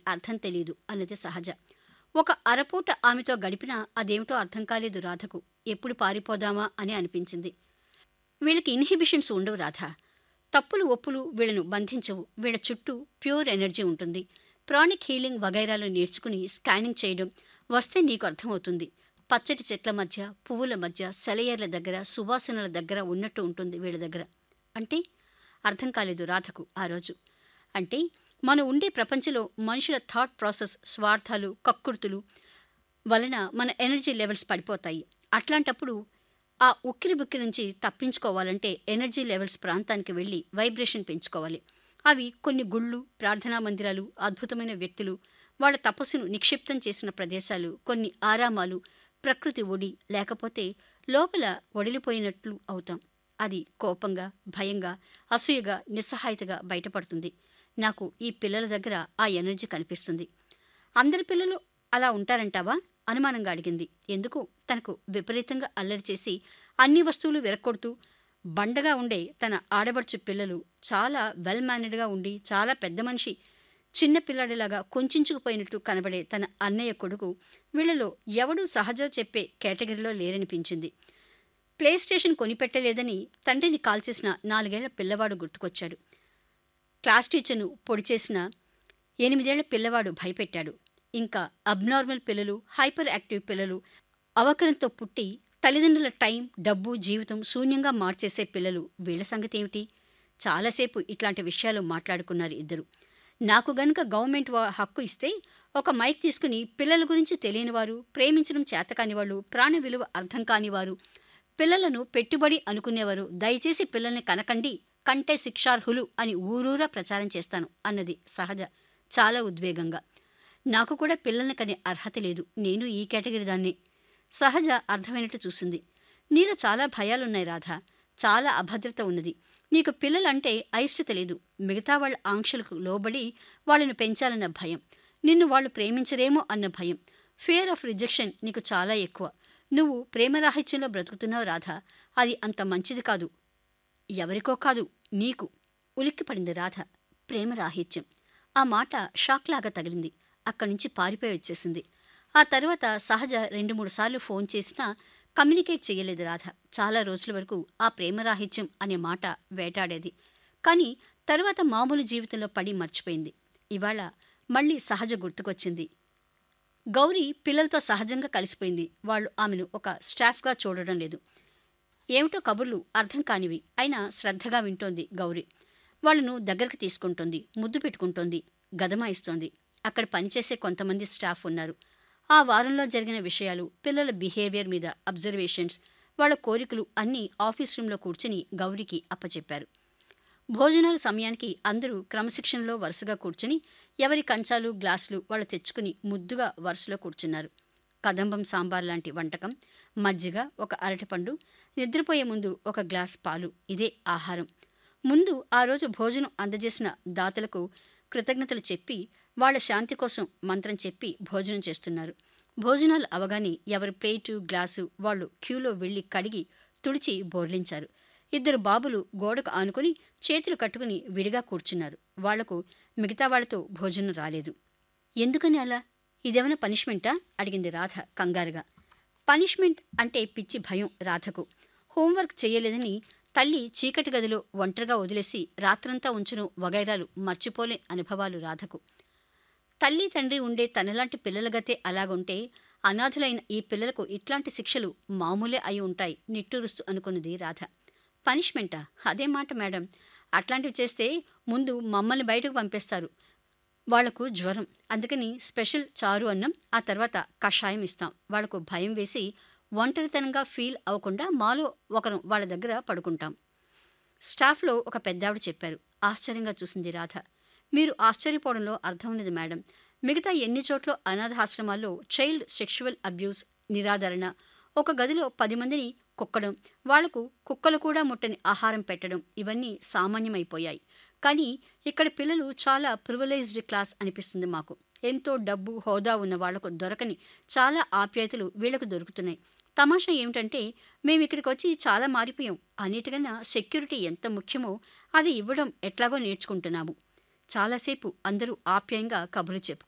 అర్థం తెలియదు అన్నది సహజ ఒక అరపూట ఆమెతో గడిపినా అదేమిటో అర్థం కాలేదు రాధకు ఎప్పుడు పారిపోదామా అని అనిపించింది వీళ్ళకి ఇన్హిబిషన్స్ ఉండవు రాధ తప్పులు ఒప్పులు వీళ్ళను బంధించవు వీళ్ళ చుట్టూ ప్యూర్ ఎనర్జీ ఉంటుంది ప్రాణిక్ హీలింగ్ వగైరాలు నేర్చుకుని స్కానింగ్ చేయడం వస్తే నీకు అర్థమవుతుంది పచ్చటి చెట్ల మధ్య పువ్వుల మధ్య సెలయేర్ల దగ్గర సువాసనల దగ్గర ఉన్నట్టు ఉంటుంది వీళ్ళ దగ్గర అంటే అర్థం కాలేదు రాధకు ఆ రోజు అంటే మనం ఉండే ప్రపంచంలో మనుషుల థాట్ ప్రాసెస్ స్వార్థాలు కక్కుర్తులు వలన మన ఎనర్జీ లెవెల్స్ పడిపోతాయి అట్లాంటప్పుడు ఆ ఉక్కిరి బుక్కిరి నుంచి తప్పించుకోవాలంటే ఎనర్జీ లెవెల్స్ ప్రాంతానికి వెళ్ళి వైబ్రేషన్ పెంచుకోవాలి అవి కొన్ని గుళ్ళు ప్రార్థనా మందిరాలు అద్భుతమైన వ్యక్తులు వాళ్ళ తపస్సును నిక్షిప్తం చేసిన ప్రదేశాలు కొన్ని ఆరామాలు ప్రకృతి ఒడి లేకపోతే లోపల ఒడిలిపోయినట్లు అవుతాం అది కోపంగా భయంగా అసూయగా నిస్సహాయతగా బయటపడుతుంది నాకు ఈ పిల్లల దగ్గర ఆ ఎనర్జీ కనిపిస్తుంది అందరి పిల్లలు అలా ఉంటారంటావా అనుమానంగా అడిగింది ఎందుకు తనకు విపరీతంగా అల్లరి చేసి అన్ని వస్తువులు విరక్కొడుతూ బండగా ఉండే తన ఆడబడుచు పిల్లలు చాలా వెల్ మేనర్డ్గా ఉండి చాలా పెద్ద మనిషి చిన్న పిల్లాడిలాగా కొంచుకుపోయినట్టు కనబడే తన అన్నయ్య కొడుకు వీళ్ళలో ఎవడూ సహజ చెప్పే కేటగిరీలో లేరనిపించింది ప్లే స్టేషన్ కొనిపెట్టలేదని తండ్రిని కాల్చేసిన నాలుగేళ్ల పిల్లవాడు గుర్తుకొచ్చాడు క్లాస్ టీచర్ను పొడి చేసిన ఎనిమిదేళ్ల పిల్లవాడు భయపెట్టాడు ఇంకా అబ్నార్మల్ పిల్లలు హైపర్ యాక్టివ్ పిల్లలు అవకరంతో పుట్టి తల్లిదండ్రుల టైం డబ్బు జీవితం శూన్యంగా మార్చేసే పిల్లలు వీళ్ళ సంగతి ఏమిటి చాలాసేపు ఇట్లాంటి విషయాలు మాట్లాడుకున్నారు ఇద్దరు నాకు గనుక గవర్నమెంట్ వా- హక్కు ఇస్తే ఒక మైక్ తీసుకుని పిల్లల గురించి తెలియని వారు ప్రేమించడం చేతకాని వాళ్ళు ప్రాణ విలువ అర్థం కాని వారు పిల్లలను పెట్టుబడి అనుకునేవారు దయచేసి పిల్లల్ని కనకండి కంటే శిక్షార్హులు అని ఊరూరా ప్రచారం చేస్తాను అన్నది సహజ చాలా ఉద్వేగంగా నాకు కూడా పిల్లల్ని కనే అర్హత లేదు నేను ఈ కేటగిరీ దాన్ని సహజ అర్థమైనట్టు చూసింది నీలో చాలా భయాలున్నాయి రాధ చాలా అభద్రత ఉన్నది నీకు పిల్లలంటే అయిష్టత లేదు మిగతా వాళ్ళ ఆంక్షలకు లోబడి వాళ్ళను పెంచాలన్న భయం నిన్ను వాళ్ళు ప్రేమించరేమో అన్న భయం ఫియర్ ఆఫ్ రిజెక్షన్ నీకు చాలా ఎక్కువ నువ్వు ప్రేమరాహిత్యంలో బ్రతుకుతున్నావు రాధ అది అంత మంచిది కాదు ఎవరికో కాదు నీకు ఉలిక్కిపడింది రాధ ప్రేమరాహిత్యం ఆ మాట షాక్లాగా తగిలింది అక్కడి నుంచి పారిపోయి వచ్చేసింది ఆ తర్వాత సహజ రెండు మూడు సార్లు ఫోన్ చేసినా కమ్యూనికేట్ చేయలేదు రాధ చాలా రోజుల వరకు ఆ ప్రేమరాహిత్యం అనే మాట వేటాడేది కానీ తర్వాత మామూలు జీవితంలో పడి మర్చిపోయింది ఇవాళ మళ్ళీ సహజ గుర్తుకొచ్చింది గౌరీ పిల్లలతో సహజంగా కలిసిపోయింది వాళ్ళు ఆమెను ఒక స్టాఫ్గా చూడడం లేదు ఏమిటో కబుర్లు అర్థం కానివి అయినా శ్రద్ధగా వింటోంది గౌరీ వాళ్ళను దగ్గరకు తీసుకుంటోంది ముద్దు పెట్టుకుంటోంది గదమాయిస్తోంది అక్కడ పనిచేసే కొంతమంది స్టాఫ్ ఉన్నారు ఆ వారంలో జరిగిన విషయాలు పిల్లల బిహేవియర్ మీద అబ్జర్వేషన్స్ వాళ్ళ కోరికలు అన్నీ ఆఫీస్ రూమ్లో కూర్చుని గౌరికి అప్పచెప్పారు భోజనాల సమయానికి అందరూ క్రమశిక్షణలో వరుసగా కూర్చుని ఎవరి కంచాలు గ్లాసులు వాళ్ళు తెచ్చుకుని ముద్దుగా వరుసలో కూర్చున్నారు కదంబం సాంబార్ లాంటి వంటకం మజ్జిగ ఒక అరటిపండు నిద్రపోయే ముందు ఒక గ్లాస్ పాలు ఇదే ఆహారం ముందు ఆ రోజు భోజనం అందజేసిన దాతలకు కృతజ్ఞతలు చెప్పి వాళ్ళ శాంతి కోసం మంత్రం చెప్పి భోజనం చేస్తున్నారు భోజనాలు అవగానే ఎవరి ప్లేటు గ్లాసు వాళ్ళు క్యూలో వెళ్ళి కడిగి తుడిచి బోర్లించారు ఇద్దరు బాబులు గోడకు ఆనుకుని చేతులు కట్టుకుని విడిగా కూర్చున్నారు వాళ్లకు మిగతా వాళ్ళతో భోజనం రాలేదు ఎందుకని అలా ఇదేమైనా పనిష్మెంటా అడిగింది రాధ కంగారుగా పనిష్మెంట్ అంటే పిచ్చి భయం రాధకు హోంవర్క్ చేయలేదని తల్లి చీకటి గదిలో ఒంటరిగా వదిలేసి రాత్రంతా ఉంచును వగైరాలు మర్చిపోలే అనుభవాలు రాధకు తల్లి తండ్రి ఉండే తనలాంటి పిల్లల గతే అలాగుంటే అనాథులైన ఈ పిల్లలకు ఇట్లాంటి శిక్షలు మామూలే అయి ఉంటాయి నిట్టూరుస్తూ అనుకున్నది రాధ పనిష్మెంటా అదే మాట మేడం అట్లాంటివి చేస్తే ముందు మమ్మల్ని బయటకు పంపేస్తారు వాళ్లకు జ్వరం అందుకని స్పెషల్ చారు అన్నం ఆ తర్వాత కషాయం ఇస్తాం వాళ్లకు భయం వేసి ఒంటరితనంగా ఫీల్ అవ్వకుండా మాలో ఒకరు వాళ్ళ దగ్గర పడుకుంటాం స్టాఫ్లో ఒక పెద్దావిడ చెప్పారు ఆశ్చర్యంగా చూసింది రాధ మీరు ఆశ్చర్యపోవడంలో అర్థం ఉన్నది మేడం మిగతా ఎన్ని చోట్ల అనాథాశ్రమాల్లో చైల్డ్ సెక్షువల్ అబ్యూస్ నిరాదరణ ఒక గదిలో పది మందిని కుక్కడం వాళ్లకు కుక్కలు కూడా ముట్టని ఆహారం పెట్టడం ఇవన్నీ సామాన్యమైపోయాయి కానీ ఇక్కడ పిల్లలు చాలా ప్రివిలైజ్డ్ క్లాస్ అనిపిస్తుంది మాకు ఎంతో డబ్బు హోదా ఉన్న వాళ్లకు దొరకని చాలా ఆప్యాయతలు వీళ్లకు దొరుకుతున్నాయి తమాషా ఏమిటంటే మేము ఇక్కడికి వచ్చి చాలా మారిపోయాం అన్నిటికన్నా సెక్యూరిటీ ఎంత ముఖ్యమో అది ఇవ్వడం ఎట్లాగో నేర్చుకుంటున్నాము చాలాసేపు అందరూ ఆప్యాయంగా కబుర్లు చెప్పుకు